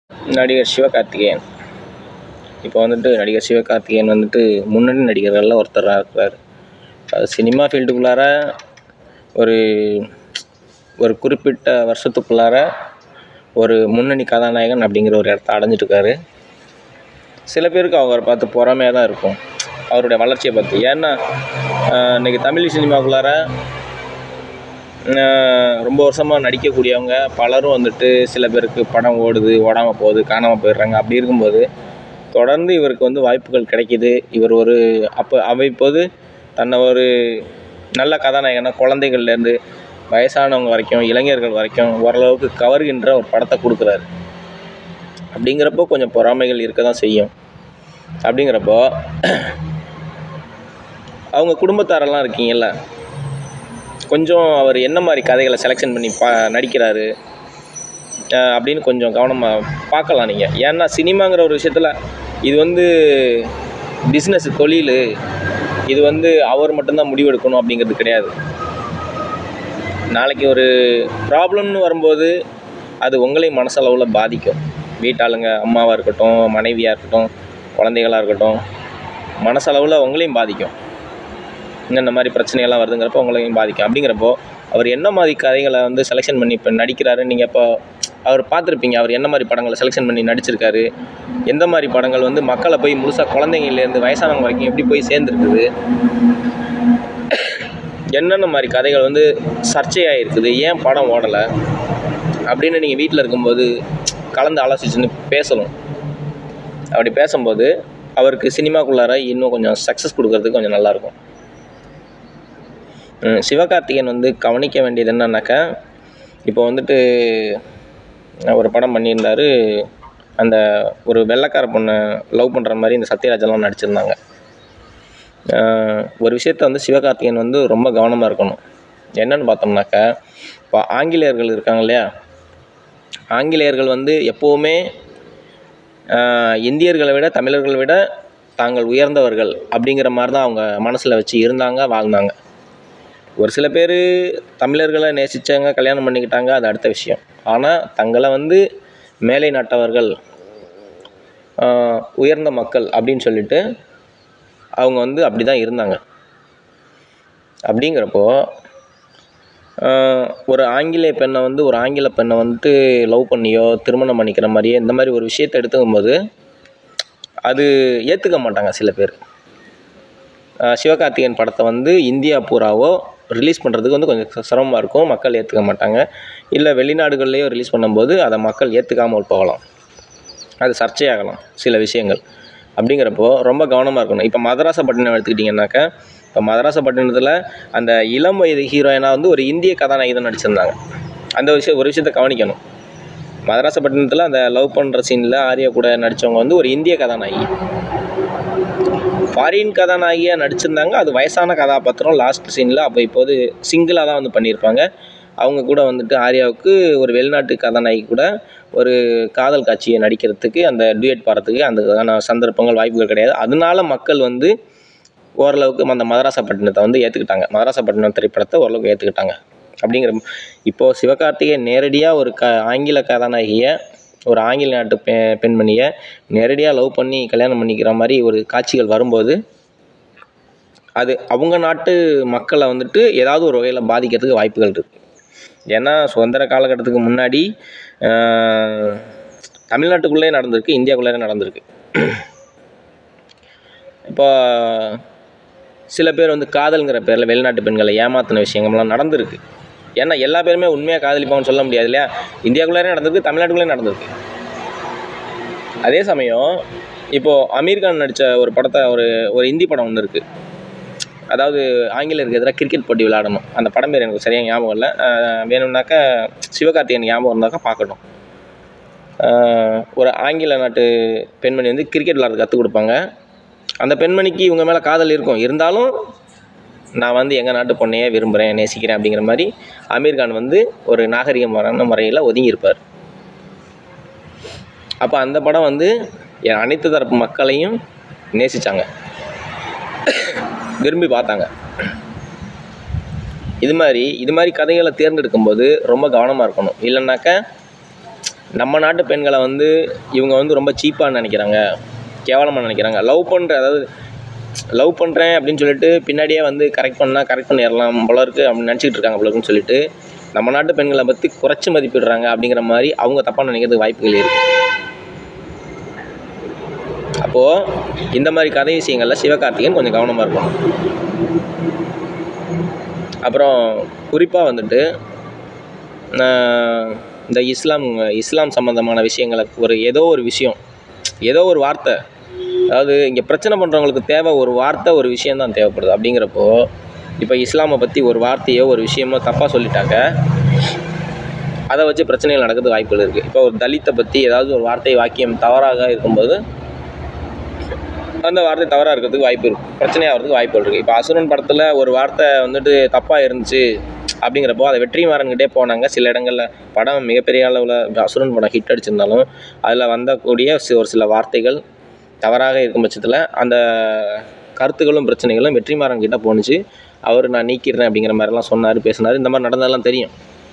நடிகர் சிவகார்த்திகேயன் இப்போ வந்துட்டு நடிகர் சிவகார்த்திகேயன் வந்துட்டு முன்னணி நடிகர்களில் ஒருத்தராக இருக்கிறார் அது சினிமா ஃபீல்டுக்குள்ளார ஒரு ஒரு குறிப்பிட்ட வருஷத்துக்குள்ளார ஒரு முன்னணி கதாநாயகன் அப்படிங்கிற ஒரு இடத்த அடைஞ்சிட்ருக்காரு சில பேருக்கு அவரை பார்த்து பொறாமையாக தான் இருக்கும் அவருடைய வளர்ச்சியை பார்த்து ஏன்னா ஆஹ், இன்னைக்கு தமிழ் சினிமாக்குள்ளார ஆஹ், ரொம்ப வருஷமாக நடிக்கக்கூடியவங்க பலரும் வந்துட்டு சில பேருக்கு படம் ஓடுது ஓடாமல் போகுது காணாமல் போயிடுறாங்க அப்படி இருக்கும்போது தொடர்ந்து இவருக்கு வந்து வாய்ப்புகள் கிடைக்கிது இவர் ஒரு அப்போ அவ்வப்போது தன்னை ஒரு நல்ல கதாநாயகனா குழந்தைகள்லேருந்து வயசானவங்க வரைக்கும் இளைஞர்கள் வரைக்கும் ஓரளவுக்கு கவர்கின்ற ஒரு படத்தை கொடுக்குறாரு அப்படிங்கிறப்போ கொஞ்சம் பொறாமைகள் இருக்க தான் செய்யும் அப்படிங்கிறப்போ அவங்க குடும்பத்தாரெல்லாம் இருக்கீங்கல்ல கொஞ்சம் அவர் என்ன மாதிரி கதைகளை செலெக்ஷன் பண்ணி பா நடிக்கிறாரு அஹ் அப்படின்னு கொஞ்சம் கவனமாக பார்க்கலாம் நீங்கள் ஏன்னா சினிமாங்கிற ஒரு விஷயத்தில் இது வந்து பிஸ்னஸ் தொழில் இது வந்து அவர் மட்டும்தான் முடிவெடுக்கணும் அப்படிங்கிறது கிடையாது நாளைக்கு ஒரு ப்ராப்ளம்னு வரும்போது அது உங்களையும் மனசளவில் பாதிக்கும் வீட்டாளுங்க அம்மாவாக இருக்கட்டும் மனைவியாக இருக்கட்டும் குழந்தைகளாக இருக்கட்டும் மனசளவில் உங்களையும் பாதிக்கும் இன்னும் இந்த மாதிரி பிரச்சனைகள்லாம் வருதுங்கிறப்போ உங்களையும் பாதிக்கும் அப்படிங்கிறப்போ அவர் என்ன மாதிரி கதைகளை வந்து செலெக்ஷன் பண்ணி இப்போ நடிக்கிறாரு நீங்கள் இப்போ அவர் பார்த்துருப்பீங்க அவர் என்ன மாதிரி படங்களை செலெக்ஷன் பண்ணி நடிச்சிருக்காரு எந்த மாதிரி படங்கள் வந்து மக்களை போய் முழுசாக குழந்தைங்கள்லேருந்து வயசானவங்க வரைக்கும் எப்படி போய் சேர்ந்துருக்குது என்னென்ன மாதிரி கதைகள் வந்து சர்ச்சையாக இருக்குது ஏன் படம் ஓடலை அப்படின்னு நீங்கள் வீட்டில் இருக்கும்போது கலந்து ஆலோசிச்சுன்னு பேசணும் அப்படி பேசும்போது அவருக்கு சினிமாக்குள்ளார இன்னும் கொஞ்சம் சக்ஸஸ் கொடுக்கறதுக்கு கொஞ்சம் நல்லாயிருக்கும் ம், சிவகார்த்திகேயன் வந்து கவனிக்க வேண்டியது என்னன்னாக்கா இப்போ வந்துட்டு ஒரு படம் பண்ணியிருந்தாரு அந்த ஒரு வெள்ளைக்கார பொண்ணை லவ் பண்ணுற மாதிரி இந்த சத்யராஜெல்லாம் நடிச்சிருந்தாங்க ஆஹ், ஒரு விஷயத்த வந்து சிவகார்த்திகேயன் வந்து ரொம்ப கவனமாக இருக்கணும் என்னன்னு பார்த்தோம்னாக்கா இப்போ ஆங்கிலேயர்கள் இருக்காங்க இல்லையா ஆங்கிலேயர்கள் வந்து எப்போவுமே ஆஹ், இந்தியர்களை விட தமிழர்களை விட தாங்கள் உயர்ந்தவர்கள் அப்படிங்கிற மாதிரி தான் அவங்க மனசில் வச்சு இருந்தாங்க வாழ்ந்தாங்க ஒரு சில பேர் தமிழர்களை நேசித்தாங்க கல்யாணம் பண்ணிக்கிட்டாங்க அது அடுத்த விஷயம் ஆனால் தங்களை வந்து மேலை நாட்டவர்கள் ஆஹ், உயர்ந்த மக்கள் அப்படின்னு சொல்லிட்டு அவங்க வந்து அப்படி தான் இருந்தாங்க அப்படிங்கிறப்போ ஆஹ், ஒரு ஆங்கிலேய பெண்ணை வந்து ஒரு ஆங்கில பெண்ணை வந்துட்டு லவ் பண்ணியோ திருமணம் பண்ணிக்கிற மாதிரியே இந்த மாதிரி ஒரு விஷயத்தை எடுத்துக்கும்போது அது ஏற்றுக்க மாட்டாங்க சில பேர் ஆஹ், சிவகார்த்திகேயன் படத்தை வந்து இந்தியா பூராவோ ரிலீஸ் பண்ணுறதுக்கு வந்து கொஞ்சம் சிரமமாக இருக்கும் மக்கள் ஏற்றுக்க மாட்டாங்க இல்லை வெளிநாடுகள்லேயோ ரிலீஸ் பண்ணும்போது அதை மக்கள் ஏற்றுக்காமல் போகலாம் அது சர்ச்சையாகலாம் சில விஷயங்கள் அப்படிங்கிறப்போ ரொம்ப கவனமாக இருக்கணும் இப்போ மதராசப்பட்டினம் எடுத்துக்கிட்டிங்கன்னாக்கா இப்போ மதராசப்பட்டினத்தில் அந்த இளம் வயது ஹீரோயினாக வந்து ஒரு இந்திய கதாநாயகி தான் நடிச்சிருந்தாங்க அந்த விஷயம் ஒரு விஷயத்தை கவனிக்கணும் மதராசப்பட்டினத்தில் அந்த லவ் பண்ணுற சீனில் ஆர்யா கூட நடித்தவங்க வந்து ஒரு இந்திய கதாநாயகி ஃபாரின் கதாநாயகியாக நடிச்சிருந்தாங்க அது வயசான கதாபாத்திரம் லாஸ்ட் சீனில் அப்போ இப்போது சிங்கிளாக தான் வந்து பண்ணியிருப்பாங்க அவங்க கூட வந்துட்டு ஆர்யாவுக்கு ஒரு வெளிநாட்டு கதாநாயகி கூட ஒரு காதல் காட்சியை நடிக்கிறதுக்கு அந்த டூயட் பாடுறதுக்கு அதுக்கான சந்தர்ப்பங்கள் வாய்ப்புகள் கிடையாது அதனால மக்கள் வந்து ஓரளவுக்கு அந்த மதராசப்பட்டினத்தை வந்து ஏற்றுக்கிட்டாங்க மதராசப்பட்டினம் திரைப்படத்தை ஓரளவுக்கு ஏற்றுக்கிட்டாங்க அப்படிங்கிற இப்போது சிவகார்த்திகேயன் நேரடியாக ஒரு க ஆங்கில கதாநாயகியை ஒரு ஆங்கில நாட்டு பெ பெண்மணியை நேரடியாக லவ் பண்ணி கல்யாணம் பண்ணிக்கிற மாதிரி ஒரு காட்சிகள் வரும்போது அது அவங்க நாட்டு மக்களை வந்துட்டு ஏதாவது ஒரு வகையில் பாதிக்கிறதுக்கு வாய்ப்புகள் இருக்குது ஏன்னா சுதந்திர காலகட்டத்துக்கு முன்னாடி ஆஹ், தமிழ்நாட்டுக்குள்ளே நடந்திருக்கு இந்தியாவுக்குள்ளே நடந்திருக்கு இப்போ சில பேர் வந்து காதல்ங்கிற பேரில் வெளிநாட்டு பெண்களை ஏமாத்தின விஷயங்கள்லாம் நடந்திருக்கு ஏன்னா எல்லா பேருமே உண்மையாக காதலிப்பாங்கன்னு சொல்ல முடியாது இல்லையா இந்தியாவுக்குள்ளே நடந்திருக்கு தமிழ்நாட்டுக்குள்ளே நடந்திருக்கு அதே சமயம் இப்போது அமீர் கான் நடித்த ஒரு படத்தை ஒரு ஒரு இந்தி படம் ஒன்று இருக்குது அதாவது ஆங்கிலேயருக்கு எதிராக கிரிக்கெட் போட்டி விளையாடணும் அந்த படம் பேர் எனக்கு சரியாக ஞாபகம் இல்லை அஹ் வேணும்னாக்கா சிவகார்த்திகேயன் ஞாபகம் இருந்தாக்கா பார்க்கட்டும் அஹ் ஒரு ஆங்கில நாட்டு பெண்மணி வந்து கிரிக்கெட் விளையாட கற்றுக் கொடுப்பாங்க அந்த பெண்மணிக்கு இவங்க மேலே காதல் இருக்கும் இருந்தாலும் நான் வந்து எங்கள் நாட்டு பொண்ணையே விரும்புகிறேன் நேசிக்கிறேன் அப்படிங்கிற மாதிரி அமீர் கான் வந்து ஒரு நாகரிகமான முறையில் ஒதுங்கி இருப்பார் அப்போ அந்த படம் வந்து என் அனைத்து தரப்பு மக்களையும் நேசித்தாங்க விரும்பி பார்த்தாங்க இது மாதிரி இது மாதிரி கதைகளை தேர்ந்தெடுக்கும்போது ரொம்ப கவனமாக இருக்கணும் இல்லைன்னாக்கா நம்ம நாட்டு பெண்களை வந்து இவங்க வந்து ரொம்ப சீப்பாக நினைக்கிறாங்க கேவலமாக நினைக்கிறாங்க லவ் பண்ணுற அதாவது லவ் பண்ணுறேன் அப்படின்னு சொல்லிட்டு பின்னாடியே வந்து கரெக்ட் பண்ணால் கரெக்ட் பண்ணிடலாம் போல இருக்குது அப்படின்னு நினச்சிக்கிட்டு இருக்காங்க போல இருக்குன்னு சொல்லிட்டு நம்ம நாட்டு பெண்களை பற்றி குறைச்சி மதிப்பிடுறாங்க அப்படிங்கிற மாதிரி அவங்க தப்பாக நினைக்கிறதுக்கு வாய்ப்புகள் இருக்குது அப்போது இந்த மாதிரி கதை விஷயங்களில் சிவகார்த்திகேயன் கொஞ்சம் கவனமாக இருக்கும் அப்புறம் குறிப்பாக வந்துட்டு நான் இந்த இஸ்லாம் இஸ்லாம் சம்மந்தமான விஷயங்களை ஒரு ஏதோ ஒரு விஷயம் ஏதோ ஒரு வார்த்தை அதாவது இங்கே பிரச்சனை பண்ணுறவங்களுக்கு தேவை ஒரு வார்த்தை ஒரு விஷயம்தான் தேவைப்படுது அப்படிங்கிறப்போ இப்போ இஸ்லாமை பற்றி ஒரு வார்த்தையோ ஒரு விஷயமோ தப்பாக சொல்லிட்டாக்க அதை வச்சு பிரச்சனைகள் நடக்கிறது வாய்ப்புகள் இருக்குது இப்போ ஒரு தலித்தை பற்றி ஏதாவது ஒரு வார்த்தை வாக்கியம் தவறாக இருக்கும்போது அந்த வார்த்தை தவறாக இருக்கிறதுக்கு வாய்ப்பு இருக்குது பிரச்சனையாகிறதுக்கு வாய்ப்புகள் இருக்குது இப்போ அசுரன் படத்தில் ஒரு வார்த்தை வந்துட்டு தப்பாக இருந்துச்சு அப்படிங்கிறப்போ அதை வெற்றிமாறன்கிட்டே போனாங்க சில இடங்களில் படம் மிகப்பெரிய அளவில் அசுரன் படம் ஹிட் அடிச்சிருந்தாலும் அதில் வந்தக்கூடிய சி- ஒரு சில வார்த்தைகள் தவறாக இருக்கும் பட்சத்தில் அந்த கருத்துக்களும் பிரச்சனைகளும் வெற்றிமாறன் கிட்ட போணுச்சு அவர் நான் நீக்கிடுறேன் அப்படிங்கிற மாதிரிலாம் சொன்னார் பேசினார் இந்த மாதிரி நடந்ததெல்லாம் தெரியும்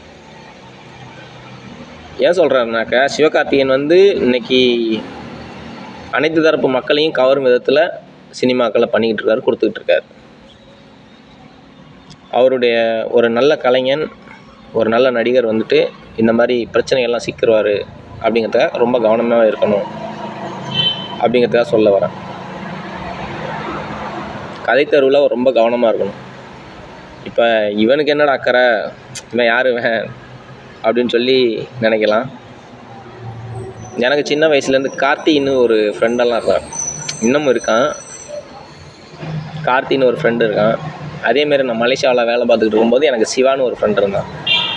ஏன் சொல்கிறேன்னாக்கா சிவகார்த்திகேயன் வந்து இன்னைக்கு அனைத்து தரப்பு மக்களையும் கவரும் விதத்தில் சினிமாக்களை பண்ணிக்கிட்டு இருக்காரு கொடுத்துக்கிட்டு இருக்காரு அவருடைய ஒரு நல்ல கலைஞன் ஒரு நல்ல நடிகர் வந்துட்டு இந்த மாதிரி பிரச்சனைகள்லாம் சிக்கிடுவார் அப்படிங்கிறதுக்காக ரொம்ப கவனமாக இருக்கணும் அப்படிங்கிறதுக்காக சொல்ல வரேன் கதைத்தருவில் ரொம்ப கவனமாக இருக்கணும் இப்போ இவனுக்கு என்னடா அக்கறை இவன் யார் இவன் அப்படின்னு சொல்லி நினைக்கலாம் எனக்கு சின்ன வயசுலேருந்து கார்த்தின்னு ஒரு ஃப்ரெண்டெல்லாம் இருக்கான் இன்னமும் இருக்கான் கார்த்தின்னு ஒரு ஃப்ரெண்டு இருக்கான் அதேமாரி நான் மலேசியாவில் வேலை பார்த்துக்கிட்டு இருக்கும்போது எனக்கு சிவான்னு ஒரு ஃப்ரெண்ட் இருந்தான்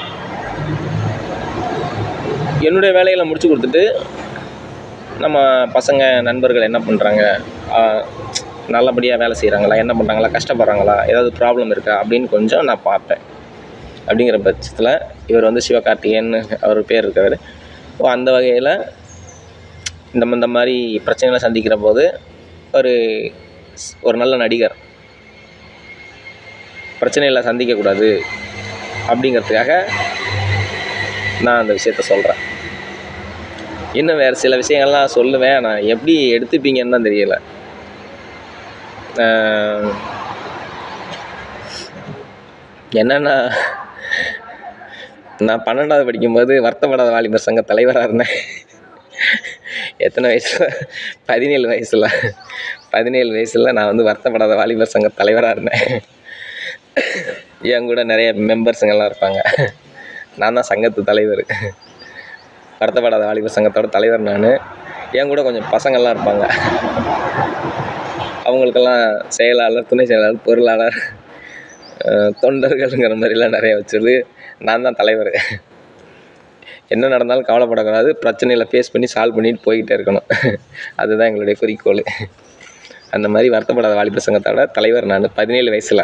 என்னுடைய வேலைகளை முடிச்சு கொடுத்துட்டு நம்ம பசங்க நண்பர்கள் என்ன பண்ணுறாங்க நல்லபடியாக வேலை செய்கிறாங்களா என்ன பண்ணுறாங்களா கஷ்டப்படுறாங்களா ஏதாவது ப்ராப்ளம் இருக்கா அப்படின்னு கொஞ்சம் நான் பார்ப்பேன் அப்படிங்கிற பட்சத்தில் இவர் வந்து சிவகார்த்திகேயன் அவர் பேர் இருக்கவர் ஓ அந்த வகையில் இந்த ம- இந்த மாதிரி பிரச்சனைகளை சந்திக்கிற போது ஒரு ஸ்- ஒரு நல்ல நடிகர் பிரச்சனைகளை சந்திக்கக்கூடாது அப்படிங்கிறதுக்காக நான் அந்த விஷயத்த சொல்கிறேன் இன்னும் வேறு சில விஷயங்கள்லாம் சொல்லுவேன் நான் எப்படி எடுத்துப்பீங்கன்னு தான் தெரியல ஆஹ் என்னன்னா நான் பன்னெண்டாவது படிக்கும்போது வருத்தப்படாத வாலிபர் சங்க தலைவராக இருந்தேன் எத்தனை வயசில் பதினேழு வயசில் பதினேழு வயசில் நான் வந்து வருத்தப்படாத வாலிபர் சங்க தலைவராக இருந்தேன் என் கூட நிறைய மெம்பர்ஸுங்கெல்லாம் இருப்பாங்க நான் தான் சங்கத்து தலைவர் வருத்தப்படாத வாலிபர் சங்கத்தோட தலைவர் நான் என் கூட கொஞ்சம் பசங்கள்லாம் இருப்பாங்க அவங்களுக்கெல்லாம் செயலாளர் துணை செயலாளர் பொருளாளர் அஹ் தொண்டர்கள்ங்கிற மாதிரிலாம் நிறைய வச்சது நான் தான் தலைவர் என்ன நடந்தாலும் கவலைப்படக்கூடாது பிரச்சனைகளை ஃபேஸ் பண்ணி சால்வ் பண்ணிட்டு போய்கிட்டே இருக்கணும் அதுதான் எங்களுடைய குறிக்கோள் அந்த மாதிரி வருத்தப்படாத வாலிபர் சங்கத்தோட தலைவர் நான் பதினேழு வயசில்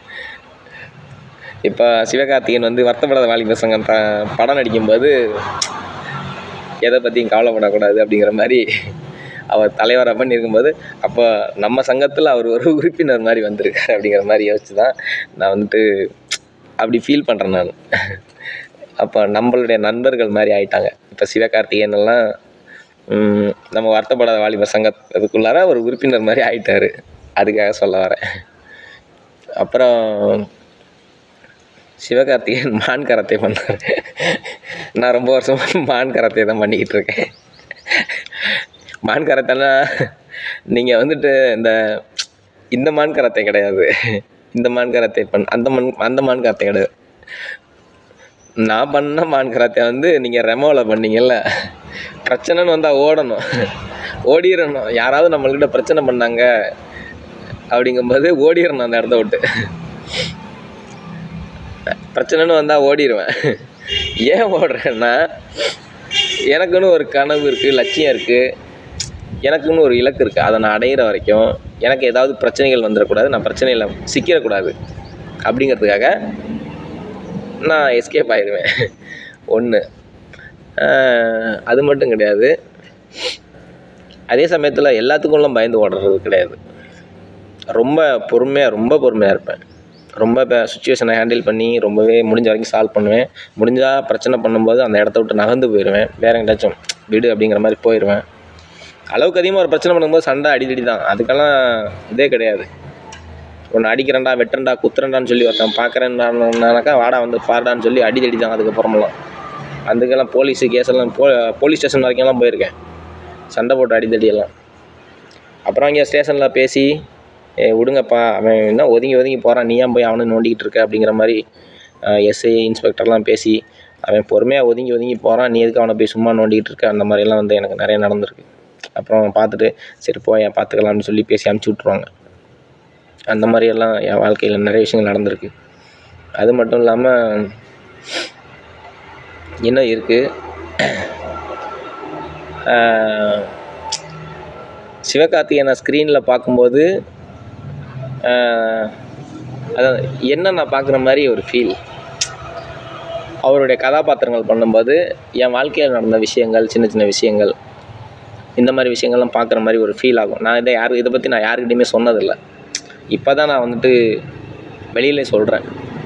இப்போ சிவகார்த்திகேயன் வந்து வருத்தப்படாத வாலிபர் சங்கம் த படம் நடிக்கும்போது எதை பற்றியும் கவலைப்படக்கூடாது அப்படிங்கிற மாதிரி அவர் தலைவராக பண்ணியிருக்கும்போது அப்போ நம்ம சங்கத்தில் அவர் ஒரு உறுப்பினர் மாதிரி வந்திருக்காரு அப்படிங்கிற மாதிரி யோசிச்சு தான் நான் வந்துட்டு அப்படி ஃபீல் பண்ணுறேன் நான் அப்போ நம்மளுடைய நண்பர்கள் மாதிரி ஆயிட்டாங்க இப்போ சிவகார்த்திகேயன் எல்லாம் ம், நம்ம வருத்தப்படாத வாலிபர் சங்கத்துக்குள்ளார ஒரு உறுப்பினர் மாதிரி ஆயிட்டாரு அதுக்காக சொல்ல வரேன் அப்புறம் சிவகார்த்திகேயன் மான் கராத்தே பண்ணார் நான் ரொம்ப வருஷமாக மான் கராத்தே தான் பண்ணிக்கிட்டு இருக்கேன் மான் கராத்தேன்னா நீங்கள் வந்துட்டு இந்த இந்த மான் கராத்தே கிடையாது இந்த மான் கராத்தே பண் அந்த மண் அந்த மான் கராத்தே கிடையாது நான் பண்ண மான் கராத்தே வந்து நீங்கள் ரெமோவில் பண்ணீங்கல்ல பிரச்சனைன்னு வந்தால் ஓடணும் ஓடிடணும் யாராவது நம்மள்கிட்ட பிரச்சனை பண்ணாங்க அப்படிங்கும்போது ஓடிடணும் அந்த இடத்த விட்டு பிரச்சனைன்னு வந்தால் ஓடிடுவேன் ஏன் ஓடுறேன்னா எனக்குன்னு ஒரு கனவு இருக்குது லட்சியம் இருக்குது எனக்குன்னு ஒரு இலக்கு இருக்குது அதை நான் அடையிற வரைக்கும் எனக்கு ஏதாவது பிரச்சனைகள் வந்துடக்கூடாது நான் பிரச்சனையில் சிக்கிடக்கூடாது அப்படிங்கிறதுக்காக நான் எஸ்கேப் ஆயிடுவேன் ஒன்று அது மட்டும் கிடையாது அதே சமயத்தில் எல்லாத்துக்கும்லாம் பயந்து ஓடுறது கிடையாது ரொம்ப பொறுமையாக ரொம்ப பொறுமையாக இருப்பேன் ரொம்ப இப்போ சுச்சுவேஷனை ஹேண்டில் பண்ணி ரொம்பவே முடிஞ்ச வரைக்கும் சால்வ் பண்ணுவேன் முடிஞ்சால் பிரச்சனை பண்ணும்போது அந்த இடத்த விட்டு நகர்ந்து போயிடுவேன் வேறு எங்கேயாச்சும் விடு அப்படிங்கிற மாதிரி போயிடுவேன் அளவுக்கு அதிகமாக ஒரு பிரச்சனை பண்ணும்போது சண்டை அடிதடி தான் அதுக்கெல்லாம் இதே கிடையாது ஒன்று அடிக்கிறேன்டா வெட்டுறேன்டா குத்துறேன்டான்னு சொல்லி ஒருத்தன் பார்க்குறேன்னாக்கா வாடா வந்து பாருடான்னு சொல்லி அடிதடி தான் அதுக்கப்புறமெல்லாம் அதுக்கெல்லாம் போலீஸு கேஸெல்லாம் போ போலீஸ் ஸ்டேஷன் வரைக்கும்லாம் போயிருக்கேன் சண்டை போட்டு அடிதடி எல்லாம் அப்புறம் இங்கே ஸ்டேஷனில் பேசி ஏ விடுங்கப்பா அவன் என்ன ஒதுங்கி ஒதுங்கி போகிறான் நீ ஏன் போய் அவனை நோண்டிக்கிட்டு இருக்க அப்படிங்கிற மாதிரி எஸ்ஐ இன்ஸ்பெக்டர்லாம் பேசி அவன் பொறுமையாக ஒதுங்கி ஒதுங்கி போகிறான் நீ எதுக்கு அவனை போய் சும்மா நோண்டிக்கிட்டு இருக்க அந்த மாதிரியெல்லாம் வந்து எனக்கு நிறைய நடந்திருக்கு அப்புறம் பார்த்துட்டு சரி போய் பார்த்துக்கலாம்னு சொல்லி பேசி அனுப்பிச்சி விட்ருவாங்க அந்த மாதிரியெல்லாம் என் வாழ்க்கையில் நிறைய விஷயங்கள் நடந்திருக்கு அது மட்டும் இல்லாமல் இன்னும் இருக்குது சிவகார்த்திகேயனை ஸ்க்ரீனில் பார்க்கும்போது ஆஹ், அதான் என்ன நான் பார்க்குற மாதிரி ஒரு ஃபீல் அவருடைய கதாபாத்திரங்கள் பண்ணும்போது என் வாழ்க்கையில் நடந்த விஷயங்கள் சின்ன சின்ன விஷயங்கள் இந்த மாதிரி விஷயங்கள்லாம் பார்க்குற மாதிரி ஒரு ஃபீல் ஆகும் நான் இதை யாரு இதை பற்றி நான் யாருக்கிட்டையுமே சொன்னதில்லை இப்போ தான் நான் வந்துட்டு வெளியிலே சொல்கிறேன்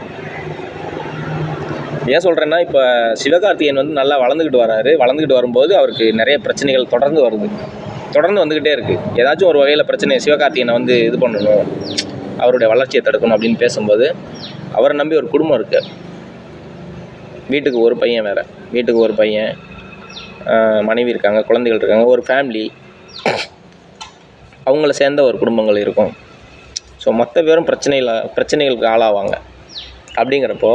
ஏன் சொல்கிறேன்னா இப்போ சிவகார்த்திகேயன் வந்து நல்லா வளர்ந்துக்கிட்டு வராரு வளர்ந்துக்கிட்டு வரும்போது அவருக்கு நிறைய பிரச்சனைகள் தொடர்ந்து வருது தொடர்ந்து வந்துக்கிட்டே இருக்குது ஏதாச்சும் ஒரு வகையில் பிரச்சனை சிவகார்த்திகேயனை வந்து இது பண்ணணும் அவருடைய வளர்ச்சியை தடுக்கணும் அப்படின்னு பேசும்போது அவரை நம்பி ஒரு குடும்பம் இருக்குது வீட்டுக்கு ஒரு பையன் வேறு வீட்டுக்கு ஒரு பையன் ஆஹ் மனைவி இருக்காங்க குழந்தைகள் இருக்காங்க ஒரு ஃபேமிலி அவங்கள சேர்ந்த ஒரு குடும்பங்கள் இருக்கும் ஸோ மொத்த பேரும் பிரச்சனையில் பிரச்சனைகளுக்கு ஆளாவாங்க அப்படிங்கிறப்போ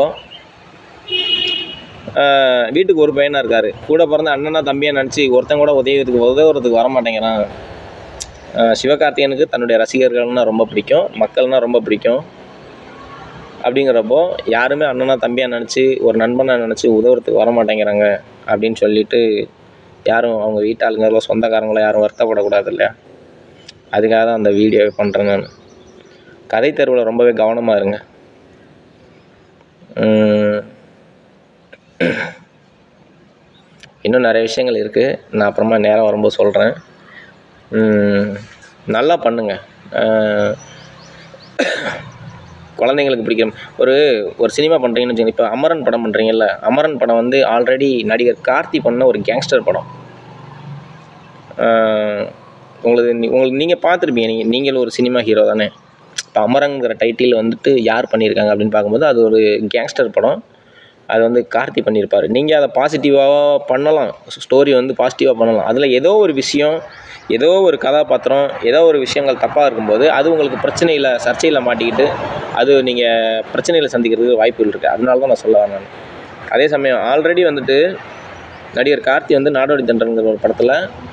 ஆஹ் வீட்டுக்கு ஒரு பையனாக இருக்கார் கூட பிறந்த அண்ணனா தம்பியை நினச்சி ஒருத்தன் கூட உதவிறதுக்கு உதவுறதுக்கு வர மாட்டேங்கிறான் ஆஹ் சிவகார்த்திகேயனுக்கு தன்னுடைய ரசிகர்கள்னா ரொம்ப பிடிக்கும் மக்கள்னா ரொம்ப பிடிக்கும் அப்படிங்கிறப்போ யாருமே அண்ணனா தம்பியாக நினச்சி ஒரு நண்பனை நினச்சி உதவுறதுக்கு வர மாட்டேங்கிறாங்க அப்படின்னு சொல்லிட்டு யாரும் அவங்க வீட்டாளுங்களோ சொந்தக்காரங்களோ யாரும் வருத்தப்படக்கூடாது இல்லையா அதுக்காக தான் அந்த வீடியோவை பண்ணுறேன் நான் கதை தேர்வில் ரொம்பவே கவனமாக இருங்க உம், இன்னும் நிறைய விஷயங்கள் இருக்குது நான் அப்புறமா நேரம் வரும்போது சொல்கிறேன் நல்லா பண்ணுங்க அஹ், குழந்தைங்களுக்கு பிடிக்கும் ஒரு ஒரு சினிமா பண்ணுறீங்கன்னு வச்சுக்கோங்க இப்போ அமரன் படம் பண்ணுறீங்கல்ல அமரன் படம் வந்து ஆல்ரெடி நடிகர் கார்த்தி பண்ண ஒரு கேங்ஸ்டர் படம் அஹ், உங்களுக்கு நீ- உங்களுக்கு நீங்கள் பார்த்துருப்பீங்க நீங்கள் நீங்கள் ஒரு சினிமா ஹீரோ தானே இப்போ அமரங்கிற டைட்டில் வந்துட்டு யார் பண்ணியிருக்காங்க அப்படின்னு பார்க்கும்போது அது ஒரு கேங்ஸ்டர் படம் அது வந்து கார்த்தி பண்ணியிருப்பார் நீங்கள் அதை பாசிட்டிவாக பண்ணலாம் ஸ்டோரி வந்து பாசிட்டிவாக பண்ணலாம் அதில் ஏதோ ஒரு விஷயம் ஏதோ ஒரு கதாபாத்திரம் ஏதோ ஒரு விஷயங்கள் தப்பாக இருக்கும்போது அது உங்களுக்கு பிரச்சனையில் சர்ச்சையில் மாட்டிக்கிட்டு அது நீங்கள் பிரச்சனையில் சந்திக்கிறதுக்கு வாய்ப்புகள் இருக்குது அதனால தான் நான் சொல்ல வரேன் நான் அதே சமயம் ஆல்ரெடி வந்துட்டு நடிகர் கார்த்தி வந்து நாடோடி தண்டன்கிற ஒரு படத்தில்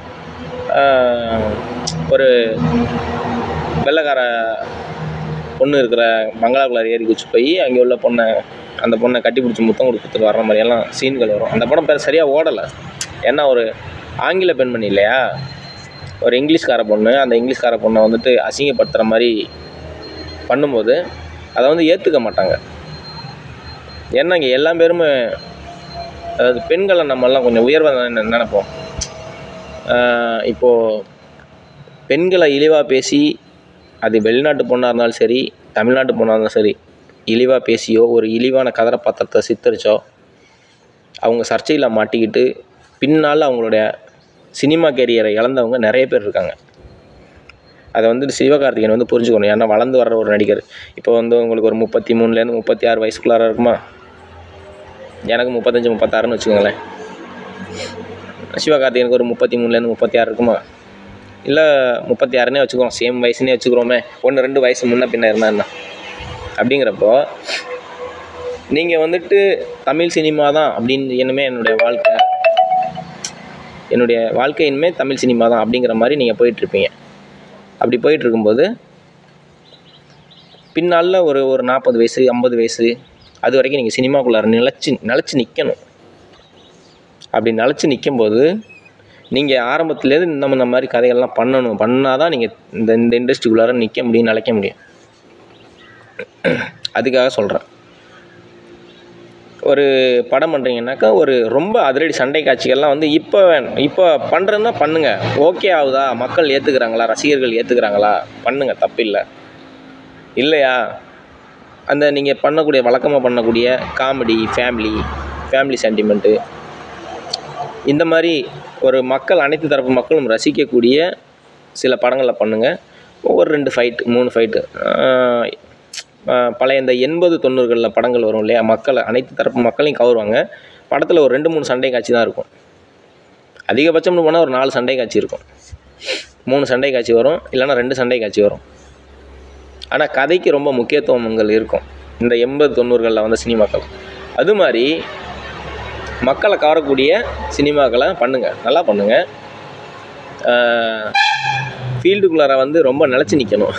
ஒரு வெள்ளைக்கார பொண்ணு இருக்கிற பங்களாக்குள்ளார் ஏறி குச்சி போய் அங்கே உள்ள பொண்ணை அந்த பொண்ணை கட்டி பிடிச்சி முத்தம் கொடுத்துட்டு வர்ற மாதிரியெல்லாம் சீன்கள் வரும் அந்த படம் பேர் சரியாக ஓடலை ஏன்னா ஒரு ஆங்கில பெண்மணி இல்லையா ஒரு இங்கிலீஷ்கார பொண்ணு அந்த இங்கிலீஷ்கார பொண்ணை வந்துட்டு அசிங்கப்படுத்துகிற மாதிரி பண்ணும்போது அதை வந்து ஏற்றுக்க மாட்டாங்க ஏன்னா இங்கே எல்லா பேருமே அதாவது பெண்களை நம்மெல்லாம் கொஞ்சம் உயர்வாக நினைப்போம் ஆஹ் இப்போது பெண்களை இழிவாக பேசி அது வெளிநாட்டு பொண்ணாக இருந்தாலும் சரி தமிழ்நாட்டு பொண்ணாக இருந்தாலும் சரி இழிவாக பேசியோ ஒரு இழிவான கதாபாத்திரத்தை சித்தரிச்சோ அவங்க சர்ச்சையில் மாட்டிக்கிட்டு பின்னால் அவங்களுடைய சினிமா கேரியரை இழந்தவங்க நிறைய பேர் இருக்காங்க அதை வந்து சிவகார்த்திகேயன் வந்து புரிஞ்சுக்கணும் ஏன்னா வளர்ந்து வர்ற ஒரு நடிகர் இப்போ வந்து உங்களுக்கு ஒரு முப்பத்தி மூணுலேருந்து முப்பத்தி ஆறு வயசுக்குள்ளார இருக்குமா எனக்கு முப்பத்தஞ்சு முப்பத்தாறுன்னு வச்சுக்கோங்களேன் சிவகார்த்திகேயனுக்கு ஒரு முப்பத்தி மூணுலேருந்து முப்பத்தி ஆறு இருக்குமா இல்லை முப்பத்தி ஆறுனே வச்சுக்கிறோம் சேம் வயசுனே வச்சுக்கிறோமே ஒன்று ரெண்டு வயசு முன்ன பின்ன இருந்தா என்ன அப்படிங்கிறப்போ நீங்கள் வந்துட்டு தமிழ் சினிமா தான் அப்படின்னு என்னமே என்னுடைய வாழ்க்கை என்னுடைய வாழ்க்கை இனிமே தமிழ் சினிமா தான் அப்படிங்கிற மாதிரி நீங்கள் போயிட்டுருப்பீங்க அப்படி போயிட்டு இருக்கும்போது பின்னால் ஒரு ஒரு நாற்பது வயசு ஐம்பது வயசு அது வரைக்கும் நீங்கள் சினிமாக்குள்ளார நிலச்சி நிலச்சி நிற்கணும் அப்படி நிலச்சி நிற்கும்போது நீங்கள் ஆரம்பத்துலேருந்து நம்ம இந்த மாதிரி கதைகள்லாம் பண்ணணும் பண்ணால் தான் நீங்கள் இந்த இந்த இண்டஸ்ட்ரிக்குள்ளார நிற்க முடியும் நிலைக்க முடியும் அதுக்காக சொல்கிறேன் ஒரு படம் பண்ணுறீங்கன்னாக்கா ஒரு ரொம்ப அதிரடி சண்டை காட்சிகள்லாம் வந்து இப்போ வேணும் இப்போ பண்ணுறதுன்னா பண்ணுங்கள் ஓகே ஆகுதா மக்கள் ஏற்றுக்கிறாங்களா ரசிகர்கள் ஏற்றுக்கிறாங்களா பண்ணுங்கள் தப்பில்லை இல்லையா அந்த நீங்கள் பண்ணக்கூடிய வழக்கமாக பண்ணக்கூடிய காமெடி ஃபேமிலி ஃபேமிலி சென்டிமெண்ட்டு இந்த மாதிரி ஒரு மக்கள் அனைத்து தரப்பு மக்களும் ரசிக்கக்கூடிய சில படங்களை பண்ணுங்கள் ஒரு ரெண்டு ஃபைட் மூணு ஃபைட்டு பழைய இந்த எண்பது தொண்ணூறுகளில் படங்கள் வரும் இல்லையா மக்களை அனைத்து தரப்பு மக்களையும் கவருவாங்க படத்தில் ஒரு ரெண்டு மூணு சண்டை காட்சி தான் இருக்கும் அதிகபட்சம்னு போனால் ஒரு நாலு சண்டை காட்சி இருக்கும் மூணு சண்டை காட்சி வரும் இல்லைன்னா ரெண்டு சண்டை காட்சி வரும் ஆனால் கதைக்கு ரொம்ப முக்கியத்துவங்கள் இருக்கும் இந்த எண்பது தொண்ணூறுகளில் வந்த சினிமாக்கள் அது மாதிரி மக்களை கவரக்கூடிய சினிமாக்களை பண்ணுங்கள் நல்லா பண்ணுங்கள் ஃபீல்டுக்குள்ளார வந்து ரொம்ப நிலச்சி நிற்கணும்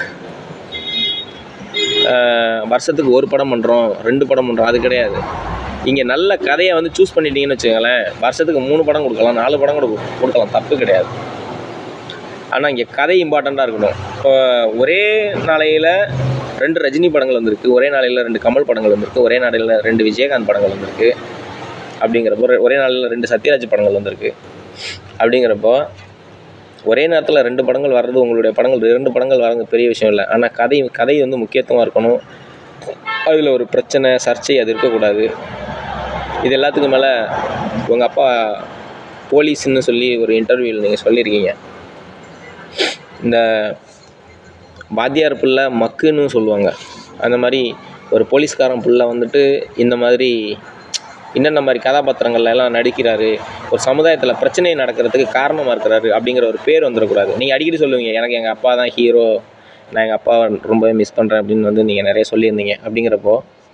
வருஷத்துக்கு ஒரு படம் பண்ணுறோம் ரெண்டு படம் பண்ணுறோம் அது கிடையாது இங்கே நல்ல கதையை வந்து சூஸ் பண்ணிட்டீங்கன்னு வச்சுக்கோங்களேன் வருஷத்துக்கு மூணு படம் கொடுக்கலாம் நாலு படம் கூட கொடுக்கலாம் தப்பு கிடையாது ஆனால் இங்கே கதை இம்பார்ட்டண்ட்டாக இருக்கணும் இப்போ ஒரே நாளையில் ரெண்டு ரஜினி படங்கள் வந்திருக்கு ஒரே நாளையில் ரெண்டு கமல் படங்கள் வந்திருக்கு ஒரே நாளையில் ரெண்டு விஜயகாந்த் படங்கள் வந்திருக்கு அப்படிங்கிறப்போ ஒரே நாளில் ரெண்டு சத்யராஜ் படங்கள் வந்திருக்கு அப்படிங்கிறப்போ ஒரே நேரத்தில் ரெண்டு படங்கள் வர்றது உங்களுடைய படங்கள் ரெண்டு படங்கள் வர்றது பெரிய விஷயம் இல்லை ஆனால் கதை கதை வந்து முக்கியத்துவம் இருக்கணும் அதில் ஒரு பிரச்சனை சர்ச்சை அது இருக்கக்கூடாது இது எல்லாத்துக்கும் மேலே உங்கள் அப்பா போலீஸ்னு சொல்லி ஒரு இன்டர்வியூவில் நீங்கள் சொல்லியிருக்கீங்க இந்த வாத்தியார் புள்ள மக்குன்னு சொல்லுவாங்க அந்த மாதிரி ஒரு போலீஸ்காரன் புள்ள வந்துட்டு இந்த மாதிரி என்னென்ன மாதிரி கதாபாத்திரங்கள்ல எல்லாம் நடிக்கிறாரு ஒரு சமுதாயத்தில் பிரச்சனை நடக்கிறதுக்கு காரணமாக இருக்கிறாரு அப்படிங்கிற ஒரு பேர் வந்துடக்கூடாது நீங்கள் அடிக்கடி சொல்லுவீங்க எனக்கு எங்கள் அப்பா தான் ஹீரோ நான் எங்கள் அப்பாவை ரொம்பவே மிஸ் பண்ணுறேன் அப்படின்னு வந்து நீங்கள் நிறைய சொல்லியிருந்தீங்க அப்படிங்கிறப்போ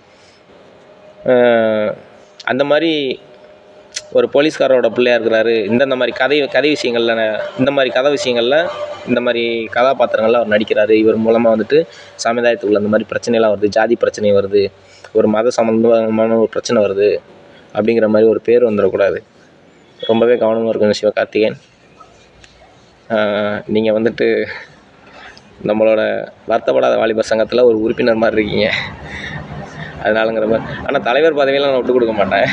அந்த மாதிரி ஒரு போலீஸ்காரோட பிள்ளையா இருக்கிறாரு இந்தந்த மாதிரி கதை கதை விஷயங்களில் இந்த மாதிரி கதை விஷயங்களில் இந்த மாதிரி கதாபாத்திரங்களில் அவர் நடிக்கிறாரு இவர் மூலமாக வந்துட்டு சமுதாயத்துக்குள்ள இந்த மாதிரி பிரச்சனைலாம் வருது ஜாதி பிரச்சனை வருது ஒரு மத சம்மந்தமான ஒரு பிரச்சனை வருது அப்படிங்கிற மாதிரி ஒரு பேர் வந்துடக்கூடாது ரொம்பவே கவனமாக இருக்கணும் சிவகார்த்திகேயன் நீங்கள் வந்துட்டு நம்மளோட வருத்தப்படாத வாலிபர் சங்கத்தில் ஒரு உறுப்பினர் மாதிரி இருக்கீங்க அதனாலங்கிற மாதிரி ஆனால் தலைவர் பதவியெல்லாம் நான் விட்டு கொடுக்க மாட்டேன்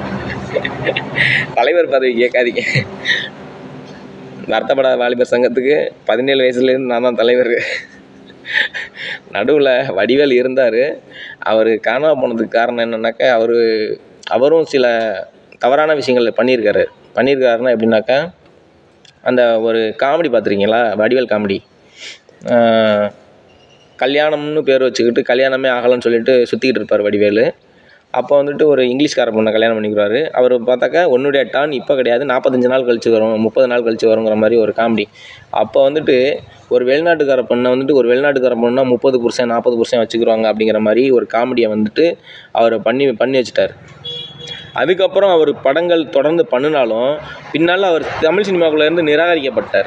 தலைவர் பதவி கேட்காதீங்க வருத்தப்படாத வாலிபர் சங்கத்துக்கு பதினேழு வயசுலேருந்து நான் தான் தலைவர் நடுவில் வடிவேல் இருந்தார் அவர் காணாமல் போனதுக்கு காரணம் என்னன்னாக்கா அவர் அவரும் சில தவறான விஷயங்கள் பண்ணியிருக்காரு பண்ணியிருக்காருன்னா எப்படின்னாக்கா அந்த ஒரு காமெடி பார்த்துருக்கீங்களா வடிவேல் காமெடி கல்யாணம்னு பேர் வச்சுக்கிட்டு கல்யாணமே ஆகலைன்னு சொல்லிட்டு சுற்றிக்கிட்டு இருப்பார் வடிவேலு அப்போ வந்துட்டு ஒரு இங்கிலீஷ்கார பொண்ணை கல்யாணம் பண்ணிக்கிறாரு அவர் பார்த்தாக்கா உன்னுடைய டர்ன் இப்போ கிடையாது நாற்பத்தஞ்சு நாள் கழிச்சு வரும் முப்பது நாள் கழிச்சு வருங்கிற மாதிரி ஒரு காமெடி அப்போ வந்துட்டு ஒரு வெளிநாட்டுக்கார பொண்ணை வந்துட்டு ஒரு வெளிநாட்டுக்கார பொண்ணா முப்பது புருஷன் நாற்பது புருஷன் வச்சுக்கிறாங்க அப்படிங்கிற மாதிரி ஒரு காமெடியை வந்துட்டு அவர் பண்ணி பண்ணி வச்சுட்டார் அதுக்கப்புறம் அவர் படங்கள் தொடர்ந்து பண்ணினாலும் பின்னால் அவர் தமிழ் சினிமாக்குள்ளேருந்து நிராகரிக்கப்பட்டார்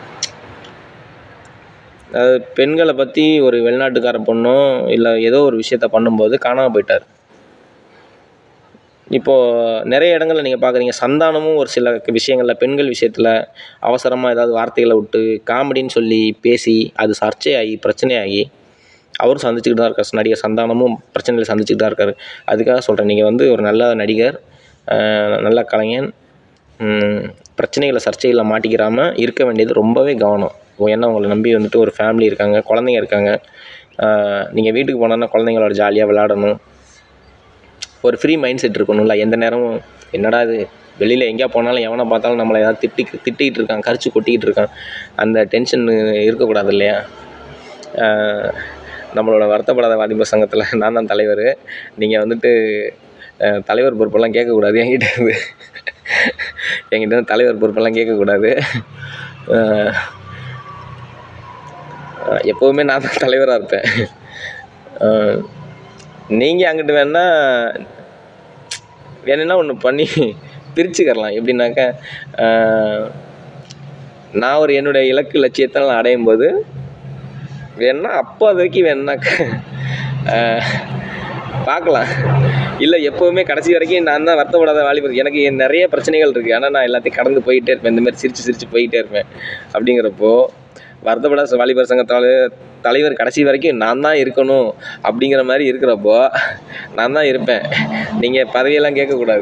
அதாவது பெண்களை பற்றி ஒரு வெளிநாட்டுக்கார பொண்ணோ இல்லை ஏதோ ஒரு விஷயத்த பண்ணும்போது காணாமல் போயிட்டார் இப்போது நிறைய இடங்களில் நீங்கள் பார்க்குறீங்க சந்தானமும் ஒரு சில விஷயங்களில் பெண்கள் விஷயத்தில் அவசரமாக ஏதாவது வார்த்தைகளை விட்டு காமெடின்னு சொல்லி பேசி அது சர்ச்சையாகி பிரச்சனையாகி அவரும் சந்திச்சுக்கிட்டு தான் இருக்கார் நடிகர் சந்தானமும் பிரச்சனைகளை சந்திச்சுக்கிட்டு தான் இருக்கார் அதுக்காக சொல்கிறேன் நீங்கள் வந்து ஒரு நல்ல நடிகர் நல்ல கலைஞன் பிரச்சனைகளை சர்ச்சைகளை மாட்டிக்கிறாமல் இருக்க வேண்டியது ரொம்பவே கவனம் ஏன்னா உங்களை நம்பி வந்துட்டு ஒரு ஃபேமிலி இருக்காங்க குழந்தைங்க இருக்காங்க நீங்கள் வீட்டுக்கு போனோன்னா குழந்தைங்களோட ஜாலியாக விளாடணும் ஒரு ஃப்ரீ மைண்ட் செட் இருக்கணும்ல எந்த நேரமும் என்னடா இது வெளியில் எங்கேயா போனாலும் எவனை பார்த்தாலும் நம்மளை ஏதாவது திட்டி திட்டிகிட்டு இருக்கான் கரிச்சு கொட்டிக்கிட்டு இருக்கான் அந்த டென்ஷன் இருக்கக்கூடாது இல்லையா நம்மளோட வருத்தப்படாத வாலிபர் சங்கத்தில் நான் தான் தலைவர் நீங்கள் வந்துட்டு தலைவர் பொறுப்பெல்லாம் கேட்கக்கூடாது என்கிட்ட இருந்து என்கிட்ட இருந்து தலைவர் பொறுப்பெல்லாம் கேட்கக்கூடாது எப்போவுமே நான் தான் தலைவராக இருப்பேன் நீங்கள் அங்கிட்டு வேணா வேணும்னா ஒன்று பண்ணி பிரிச்சுக்கரலாம் எப்படின்னாக்கா நான் ஒரு என்னுடைய இலக்கு லட்சியத்தை நான் அடையும் போது வேணா அப்போ அது வரைக்கும் வேணுனாக்கா பார்க்கலாம் இல்லை எப்போவுமே கடைசி வரைக்கும் நான் தான் வருத்தப்படாத வாலிபர் எனக்கு நிறைய பிரச்சனைகள் இருக்குது ஆனால் நான் எல்லாத்தையும் கடந்து போயிட்டே இருப்பேன் இந்த மாதிரி சிரித்து சிரித்து போயிட்டே இருப்பேன் அப்படிங்கிறப்போ வருத்தப்படாத வாலிபர் சங்கத்தால் தலைவர் கடைசி வரைக்கும் நான் தான் இருக்கணும் அப்படிங்கிற மாதிரி இருக்கிறப்போ நான் தான் இருப்பேன் நீங்கள் பதவியெல்லாம் கேட்கக்கூடாது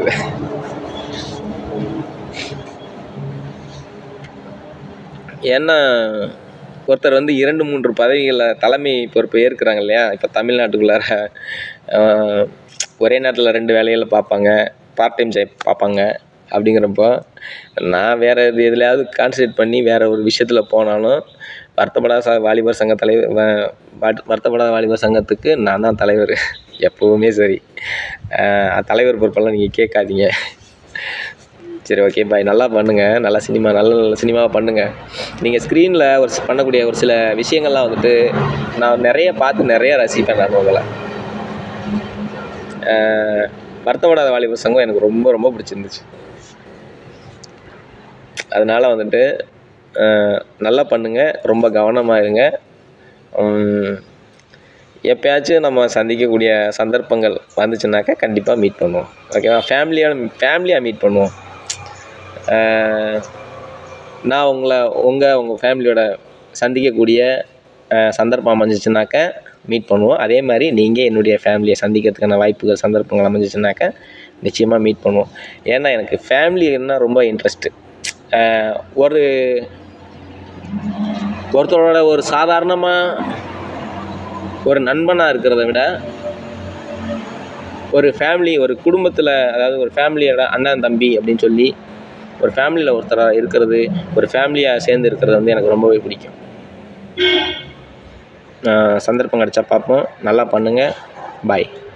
ஏன்னா ஒருத்தர் வந்து இரண்டு மூன்று பதவிகளில் தலைமை பொறுப்பு ஏற்கிறாங்க இல்லையா இப்போ தமிழ்நாட்டுக்குள்ளார ஆஹ், ஒரே நேரத்தில் ரெண்டு வேலைகளை பார்ப்பாங்க பார்ட் டைம் ஜாப் பார்ப்பாங்க அப்படிங்கிறப்போ நான் வேறு இது எதுலையாவது கான்சன்ட்ரேட் பண்ணி வேறு ஒரு விஷயத்தில் போனாலும் வருத்தப்படாத ச வாலிபர் சங்க தலைவர் வ- வட்- வருத்தப்படாத வாலிபர் சங்கத்துக்கு நான் தான் தலைவர் எப்போவுமே சரி ஆஹ், தலைவர் பொறுப்பெல்லாம் நீங்கள் கேட்காதீங்க சரி ஓகே பாய் நல்லா பண்ணுங்கள் நல்லா சினிமா நல்ல நல்ல சினிமாவை பண்ணுங்கள் நீங்கள் ஸ்க்ரீனில் ஒரு சி- பண்ணக்கூடிய ஒரு சில விஷயங்கள்லாம் வந்துட்டு நான் நிறைய பார்த்து நிறைய ரசிப்பேன் நான் உங்களை ஆஹ், வருத்தப்படாத வாலிபர் சங்கம் எனக்கு ரொம்ப ரொம்ப பிடிச்சிருந்துச்சு அதனால் வந்துட்டு ஆஹ், நல்லா பண்ணுங்கள் ரொம்ப கவனமாக இருங்க உம், எப்பயாச்சும் நம்ம சந்திக்கக்கூடிய சந்தர்ப்பங்கள் வந்துச்சுனாக்கா கண்டிப்பாக மீட் பண்ணுவோம் ஓகேவா ஃபேமிலியாக ஃபேமிலியாக மீட் பண்ணுவோம் ஆஹ், நான் உங்களை உங்கள் உங்கள் ஃபேமிலியோட சந்திக்கக்கூடிய ஆஹ், சந்தர்ப்பம் அமைஞ்சிச்சுனாக்கா மீட் பண்ணுவோம் அதே மாதிரி நீங்கள் என்னுடைய ஃபேமிலியை சந்திக்கிறதுக்கான வாய்ப்புகள் சந்தர்ப்பங்கள் அமைஞ்சிச்சுனாக்கா நிச்சயமாக மீட் பண்ணுவோம் ஏன்னா எனக்கு ஃபேமிலின்னா ரொம்ப இன்ட்ரெஸ்ட்டு ஒரு ஒருத்தரோட ஒரு சாதாரணமாக ஒரு நண்பனாக இருக்கிறத விட ஒரு ஃபேமிலி ஒரு குடும்பத்தில் அதாவது ஒரு ஃபேமிலியோட அண்ணன் தம்பி அப்படின்னு சொல்லி ஒரு ஃபேமிலியில் ஒருத்தராக இருக்கிறது ஒரு ஃபேமிலியாக சேர்ந்து இருக்கிறது வந்து எனக்கு ரொம்பவே பிடிக்கும் ஆஹ் சந்தர்ப்பம் கிடைச்சா பார்ப்போம் நல்லா பண்ணுங்கள் பாய்